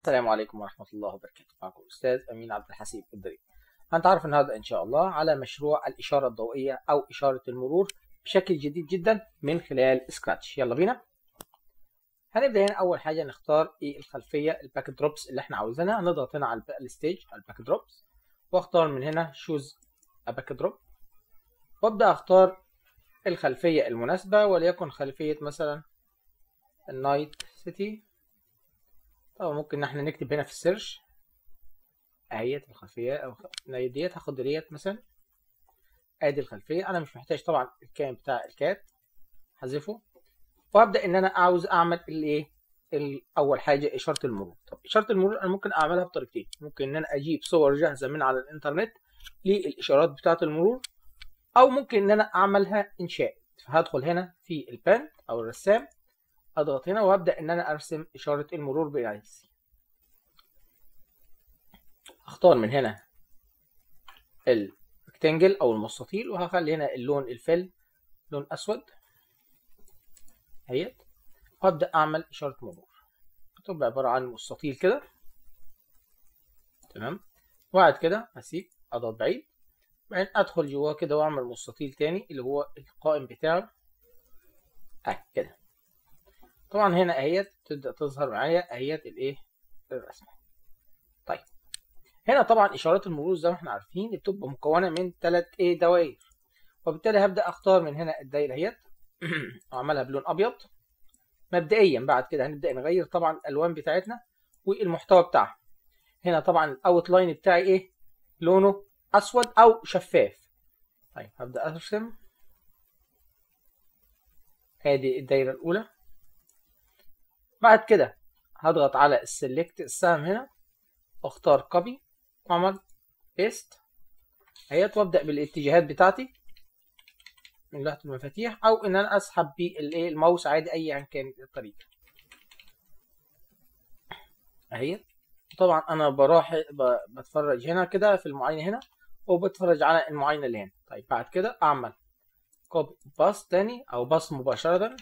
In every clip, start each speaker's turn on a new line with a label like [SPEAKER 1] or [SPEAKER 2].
[SPEAKER 1] السلام عليكم ورحمة الله وبركاته معكم أستاذ أمين عبد الحسيب الدريب هنتعرف النهاردة إن شاء الله على مشروع الإشارة الضوئية أو إشارة المرور بشكل جديد جدا من خلال سكراتش يلا بينا هنبدأ هنا أول حاجة نختار إيه الخلفية الباك دروبس اللي إحنا عاوزينها هنضغط هنا على الستيج على الباك دروبس وأختار من هنا شوز باك دروب وأبدأ أختار الخلفية المناسبة وليكن خلفية مثلا النايت سيتي طبعا ممكن ان احنا نكتب هنا في السيرش اهيت الخلفيه او ديت هاخد ديت مثلا ادي الخلفيه انا مش محتاج طبعا الكائن بتاع الكات هحذفه وابدا ان انا عاوز اعمل الايه اول حاجه اشاره المرور طب اشاره المرور انا ممكن اعملها بطريقتين ممكن ان انا اجيب صور جاهزه من على الانترنت للاشارات بتاعه المرور او ممكن ان انا اعملها انشاء فهدخل هنا في البان او الرسام اضغط هنا وابدا ان انا ارسم اشاره المرور بنفسي اختار من هنا الريكتانجل او المستطيل وهخلي هنا اللون الفل لون اسود اهيت وابدا اعمل اشاره مرور هتبقى عباره عن مستطيل كده تمام وبعد كده هسيب اضغط بعيد بعدين ادخل جواه كده واعمل مستطيل تاني اللي هو القائم بتاعه اهي كده طبعا هنا اهيت تبدا تظهر معايا اهيت الايه الرسمه طيب هنا طبعا اشارات المرور زي ما احنا عارفين بتبقى مكونه من ثلاث ايه دوائر وبالتالي هبدا اختار من هنا الدايره اهيت واعملها بلون ابيض مبدئيا بعد كده هنبدا نغير طبعا الالوان بتاعتنا والمحتوى بتاعها هنا طبعا الاوت لاين بتاعي ايه لونه اسود او شفاف طيب هبدا ارسم ادي الدايره الاولى بعد كده هضغط على السلكت السهم هنا واختار كوبي واعمل بيست اهيت وابدا بالاتجاهات بتاعتي من لوحه المفاتيح او ان انا اسحب بالايه الماوس عادي ايا كانت الطريقه اهيت طبعا انا بروح بتفرج هنا كده في المعاينه هنا وبتفرج على المعاينه اللي هنا طيب بعد كده اعمل كوبي باس تاني او باس مباشره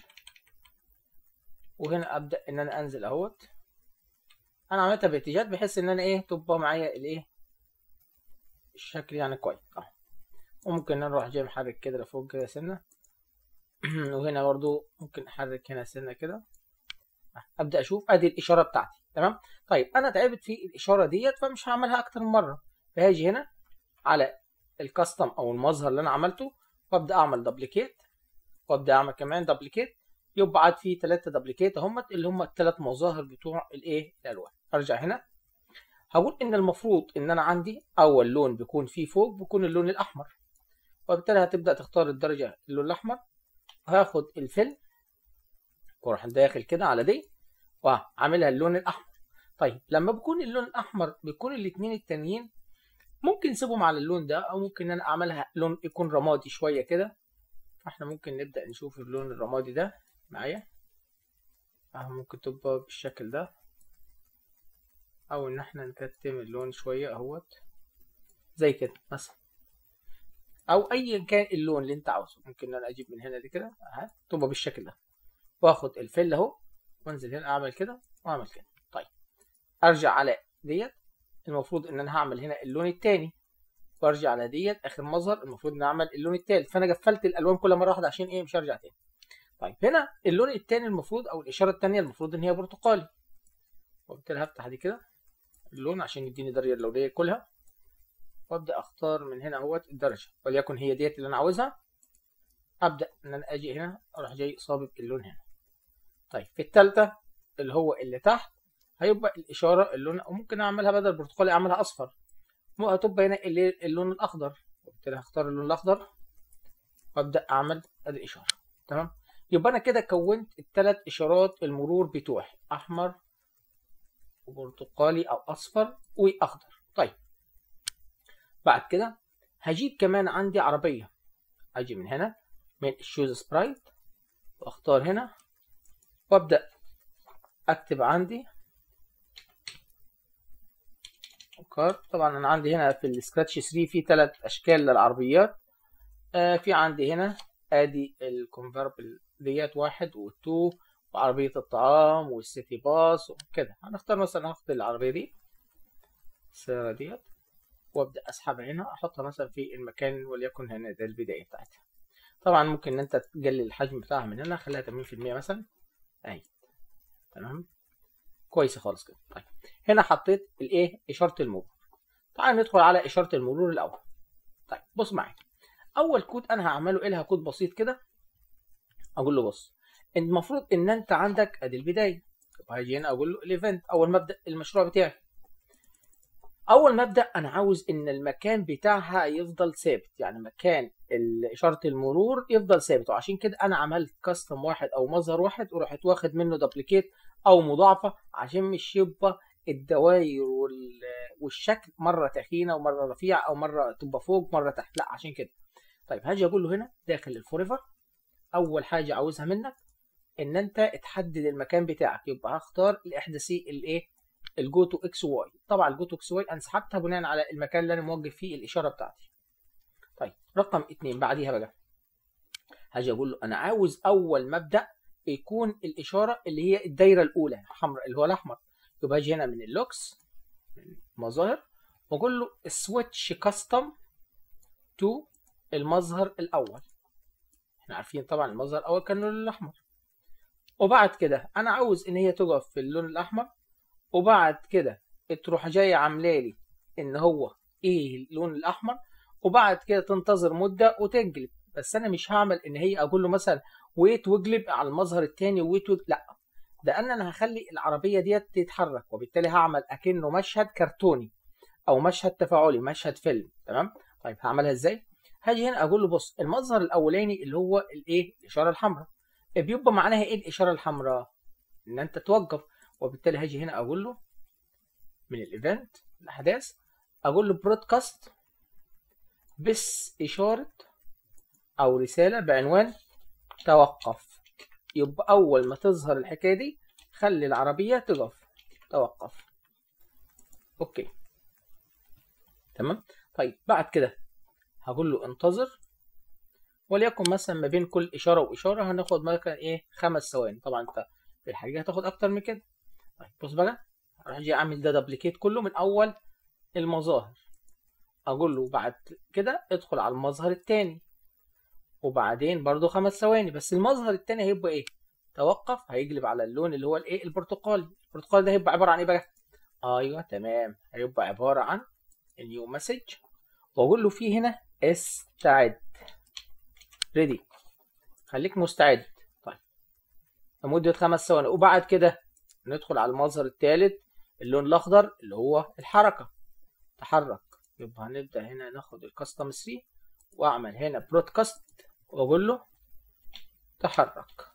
[SPEAKER 1] وهنا ابدا ان انا انزل اهوت انا عملتها باتجاهات بحيث ان انا ايه تبقى معايا الايه الشكل يعني كويس اهو وممكن نروح جاي محرك كده لفوق كده سنه وهنا برضو ممكن احرك هنا سنه كده ابدا اشوف ادي الاشاره بتاعتي تمام طيب انا تعبت في الاشاره ديت فمش هعملها اكتر من مره فهاجي هنا على الكاستم او المظهر اللي انا عملته وابدا اعمل دبليكيت وابدا اعمل كمان دبليكيت يبقى عاد في ثلاثة دبليكيت اهم اللي هم الثلاث مظاهر بتوع الايه الالوان ارجع هنا هقول ان المفروض ان انا عندي اول لون بيكون فيه فوق بيكون اللون الاحمر وبالتالي هتبدا تختار الدرجه اللون الاحمر وهاخد الفل واروح داخل كده على دي وعاملها اللون الاحمر طيب لما بيكون اللون الاحمر بيكون الاثنين التانيين ممكن نسيبهم على اللون ده او ممكن انا اعملها لون يكون رمادي شويه كده فاحنا ممكن نبدا نشوف اللون الرمادي ده معايا اهو ممكن تبقى بالشكل ده او ان احنا نكتم اللون شوية اهوت زي كده مثلا او ايا كان اللون اللي انت عاوزه ممكن ان انا اجيب من هنا دي كده اهي تبقى بالشكل ده واخد الفل اهو وانزل هنا اعمل كده واعمل كده طيب ارجع على ديت المفروض ان انا هعمل هنا اللون التاني وارجع على ديت اخر مظهر المفروض نعمل اللون التالت فانا قفلت الالوان كل مره واحده عشان ايه مش هرجع تاني طيب هنا اللون التاني المفروض او الاشاره التانيه المفروض ان هي برتقالي وبالتالي هفتح دي كده اللون عشان يديني درجه لونيه كلها وابدا اختار من هنا اهوت الدرجه وليكن هي ديت اللي انا عاوزها ابدا ان انا اجي هنا اروح جاي صابب اللون هنا طيب في الثالثه اللي هو اللي تحت هيبقى الاشاره اللون وممكن اعملها بدل برتقالي اعملها اصفر هتبقى هنا اللون الاخضر وبالتالي هختار اللون الاخضر وابدا اعمل ادي اشاره تمام يبقى انا كده كونت الثلاث اشارات المرور بتوعي احمر وبرتقالي او اصفر واخضر طيب بعد كده هجيب كمان عندي عربيه اجي من هنا من الشوز سبرايت واختار هنا وابدا اكتب عندي كار طبعا انا عندي هنا في السكراتش 3 في ثلاث اشكال للعربيات آه في عندي هنا ادي الكونفربل ديت واحد وتو وعربية الطعام والسيتي باص وكده هنختار مثلا هاخد العربية دي السيارة ديت وابدأ اسحبها هنا احطها مثلا في المكان وليكن هنا ده البداية بتاعتها طبعا ممكن ان انت تقلل الحجم بتاعها من هنا خليها 80% مثلا اهي تمام كويسة خالص كده طيب هنا حطيت الايه اشارة المرور تعال ندخل على اشارة المرور الاول طيب بص معايا اول كود انا هعمله إيه لها كود بسيط كده اقول له بص المفروض ان انت عندك ادي البدايه يبقى هاجي هنا اقول له الايفنت اول ما ابدا المشروع بتاعي اول ما ابدا انا عاوز ان المكان بتاعها يفضل ثابت يعني مكان اشاره المرور يفضل ثابت وعشان كده انا عملت كاستم واحد او مظهر واحد ورحت واخد منه دبليكيت او مضاعفه عشان مش يبقى الدواير والشكل مره تخينه ومره رفيعه او مره تبقى فوق مره تحت لا عشان كده طيب هاجي اقول له هنا داخل الفوريفر اول حاجه عاوزها منك ان انت تحدد المكان بتاعك يبقى هختار الاحداثي الايه الجو تو اكس واي طبعا الجو تو اكس واي انا سحبتها بناء على المكان اللي انا موجه فيه الاشاره بتاعتي طيب رقم اتنين بعديها بقى هاجي اقول له انا عاوز اول ما ابدا يكون الاشاره اللي هي الدايره الاولى الحمراء اللي هو الاحمر يبقى هاجي هنا من اللوكس من مظاهر واقول له سويتش كاستم تو المظهر الاول احنا عارفين طبعا المظهر الاول كان اللون الاحمر وبعد كده انا عاوز ان هي تقف في اللون الاحمر وبعد كده تروح جايه عامله لي ان هو ايه اللون الاحمر وبعد كده تنتظر مده وتقلب بس انا مش هعمل ان هي اقول له مثلا ويت واقلب على المظهر الثاني ويت واقلب لا ده انا انا هخلي العربيه ديت تتحرك وبالتالي هعمل اكنه مشهد كرتوني او مشهد تفاعلي مشهد فيلم تمام طيب هعملها ازاي هاجي هنا اقول له بص المظهر الاولاني اللي هو الايه الاشاره الحمراء بيبقى معناها ايه الاشاره الحمراء ان انت توقف وبالتالي هاجي هنا اقول له من الايفنت الاحداث اقول له برودكاست بس اشاره او رساله بعنوان توقف يبقى اول ما تظهر الحكايه دي خلي العربيه تقف توقف اوكي تمام طيب بعد كده هقول له انتظر وليكن مثلا ما بين كل اشاره واشاره هناخد مثلا ايه خمس ثواني طبعا انت في الحقيقه هتاخد اكتر من كده طيب بص بقى اروح اجي اعمل ده دبليكيت كله من اول المظاهر اقول له بعد كده ادخل على المظهر الثاني وبعدين برضو خمس ثواني بس المظهر الثاني هيبقى ايه توقف هيقلب على اللون اللي هو الايه البرتقالي البرتقالي ده هيبقى عباره عن ايه بقى ايوه تمام هيبقى عباره عن النيو مسج واقول له فيه هنا استعد ريدي خليك مستعد طيب لمدة خمس ثواني وبعد كده ندخل على المظهر الثالث اللون الاخضر اللي هو الحركة تحرك يبقى هنبدأ هنا ناخد الكاستم 3 واعمل هنا برودكاست واقول له تحرك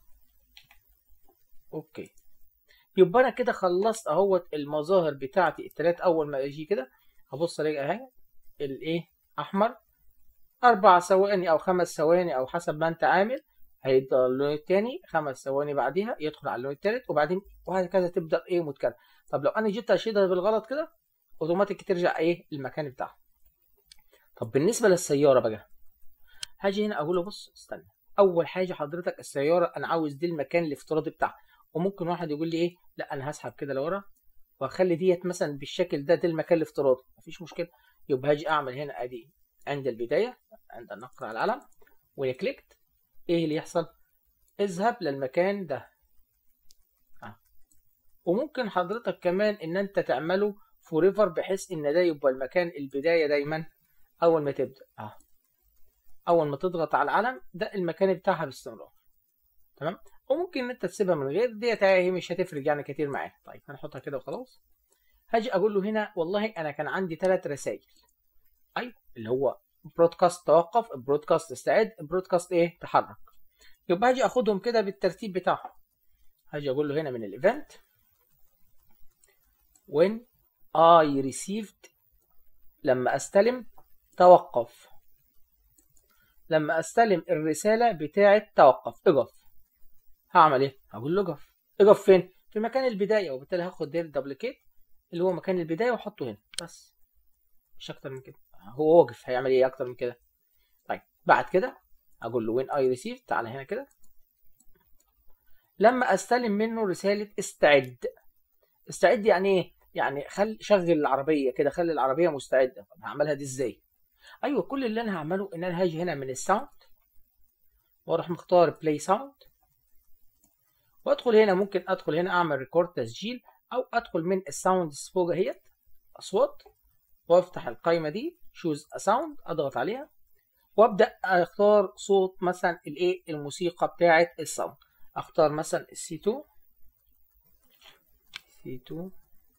[SPEAKER 1] اوكي يبقى انا كده خلصت اهوت المظاهر بتاعتي التلات اول ما اجي كده هبص الاقي اهي الايه احمر اربع ثواني او خمس ثواني او حسب ما انت عامل هيبدا اللون التاني خمس ثواني بعديها يدخل على اللون التالت وبعدين وهكذا تبدا ايه متكرر طب لو انا جيت اشيلها بالغلط كده اوتوماتيك ترجع ايه المكان بتاعها طب بالنسبه للسياره بقى هاجي هنا اقول له بص استنى اول حاجه حضرتك السياره انا عاوز دي المكان الافتراضي بتاعها وممكن واحد يقول لي ايه لا انا هسحب كده لورا واخلي ديت مثلا بالشكل ده ده المكان الافتراضي مفيش مشكله يبقى هاجي اعمل هنا ادي عند البدايه عند النقر على العلم وكليكت ايه اللي يحصل اذهب للمكان ده آه. وممكن حضرتك كمان ان انت تعمله فوريفر بحيث ان ده يبقى المكان البدايه دايما اول ما تبدا اه اول ما تضغط على العلم ده المكان بتاعها باستمرار تمام وممكن ان انت تسيبها من غير ديت هي مش هتفرق يعني كتير معاك طيب هنحطها كده وخلاص هاجي اقول له هنا والله انا كان عندي ثلاث رسائل ايوه اللي هو برودكاست توقف برودكاست استعد برودكاست ايه تحرك يبقى هاجي اخدهم كده بالترتيب بتاعهم هاجي اقول له هنا من الايفنت when I received لما استلم توقف لما استلم الرساله بتاعه توقف اقف هعمل ايه هقول له اقف اقف فين في مكان البدايه وبالتالي هاخد دير دبليكيت اللي هو مكان البدايه واحطه هنا بس مش اكتر من كده هو واقف هيعمل ايه اكتر من كده طيب بعد كده اقول له وين اي ريسيف تعالى هنا كده لما استلم منه رساله استعد استعد يعني ايه يعني خل شغل العربيه كده خلي العربيه مستعده طب هعملها دي ازاي ايوه كل اللي انا هعمله ان انا هاجي هنا من الساوند واروح مختار بلاي ساوند وادخل هنا ممكن ادخل هنا اعمل ريكورد تسجيل او ادخل من الساوندز فوق اهيت اصوات وافتح القائمه دي شوز ساوند اضغط عليها وابدا اختار صوت مثلا الايه الموسيقى بتاعه الساوند اختار مثلا السي 2 سي 2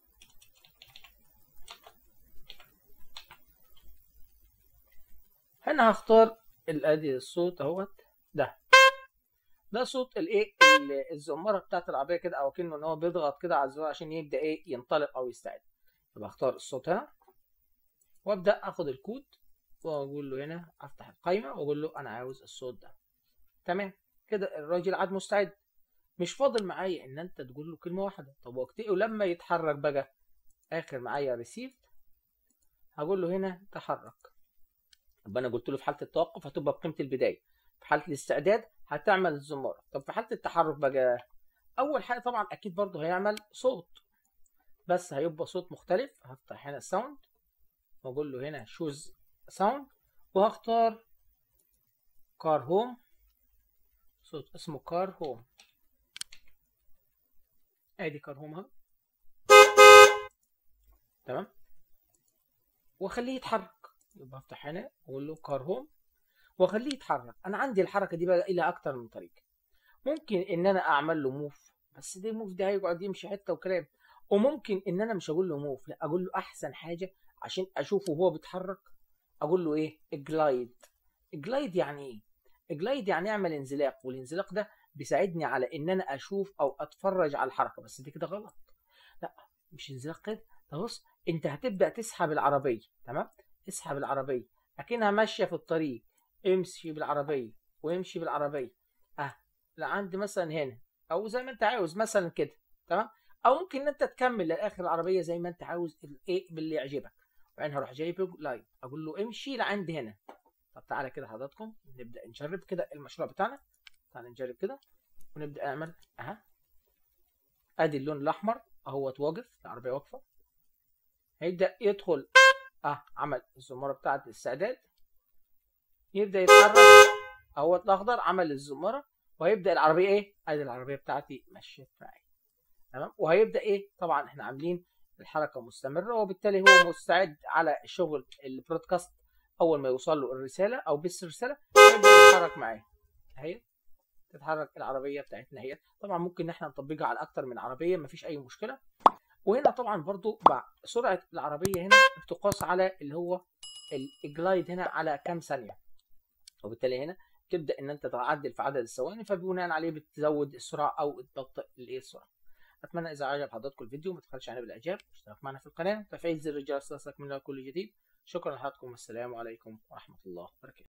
[SPEAKER 1] هنا هختار ادي الصوت اهوت ده ده صوت الايه الزماره بتاعت العربيه كده او كأنه ان هو بيضغط كده على الزرار عشان يبدا ايه ينطلق او يستعد يبقى اختار الصوت هنا وابدا اخد الكود واقول له هنا افتح القائمه واقول له انا عاوز الصوت ده تمام كده الراجل عاد مستعد مش فاضل معايا ان انت تقول له كلمه واحده طب وقتها لما يتحرك بقى اخر معايا ريسيفد هقول له هنا تحرك يبقى انا قلت له في حاله التوقف هتبقى بقيمه البدايه في حاله الاستعداد هتعمل الزماره طب في حاله التحرك بقى اول حاجه طبعا اكيد برضه هيعمل صوت بس هيبقى صوت مختلف هفتح هنا الساوند واقول له هنا شوز ساوند وهختار كار هوم صوت اسمه كار هوم ادي كار هوم اهو تمام واخليه يتحرك يبقى افتح هنا واقول له كار هوم واخليه يتحرك انا عندي الحركه دي بقى لها اكتر من طريقه ممكن ان انا اعمل له موف بس دي موف ده هيقعد يمشي حته وكلام وممكن ان انا مش اقول له موف لا اقول له احسن حاجه عشان اشوفه وهو بيتحرك اقول له ايه جلايد جلايد يعني ايه جلايد يعني اعمل انزلاق والانزلاق ده بيساعدني على ان انا اشوف او اتفرج على الحركه بس دي كده غلط لا مش انزلاق كده ده بص انت هتبدا تسحب العربيه تمام اسحب العربيه اكنها ماشيه في الطريق امشي بالعربيه وامشي بالعربيه اه لعند مثلا هنا او زي ما انت عاوز مثلا كده تمام او ممكن ان انت تكمل للاخر العربيه زي ما انت عاوز الايه باللي يعجبك وبعدين هروح جايبه لايف اقول له امشي لعند هنا طب تعالى كده حضراتكم نبدا نجرب كده المشروع بتاعنا تعالى نجرب كده ونبدا نعمل اها ادي اللون الاحمر اهوت واقف العربيه واقفه هيبدا يدخل اه عمل الزماره بتاعت الاستعداد يبدا يتحرك اهوت الاخضر عمل الزماره وهيبدا العربيه ايه ادي العربيه بتاعتي مشيت معايا تمام وهيبدا ايه طبعا احنا عاملين الحركه مستمره وبالتالي هو مستعد على شغل البرودكاست اول ما يوصل له الرساله او بس الرساله يبدا يتحرك معايا اهي تتحرك العربيه بتاعتنا اهي طبعا ممكن ان احنا نطبقها على اكتر من عربيه مفيش اي مشكله وهنا طبعا برضو سرعه العربيه هنا بتقاس على اللي هو الجلايد هنا على كام ثانيه وبالتالي هنا تبدا ان انت تعدل في عدد الثواني فبناء عليه بتزود السرعه او تبطئ الايه السرعه اتمنى اذا عجب حضراتكم الفيديو ما تبخلش علينا بالاعجاب اشترك معنا في القناه وتفعيل زر الجرس ليصلك مننا كل جديد شكرا لحضراتكم والسلام عليكم ورحمه الله وبركاته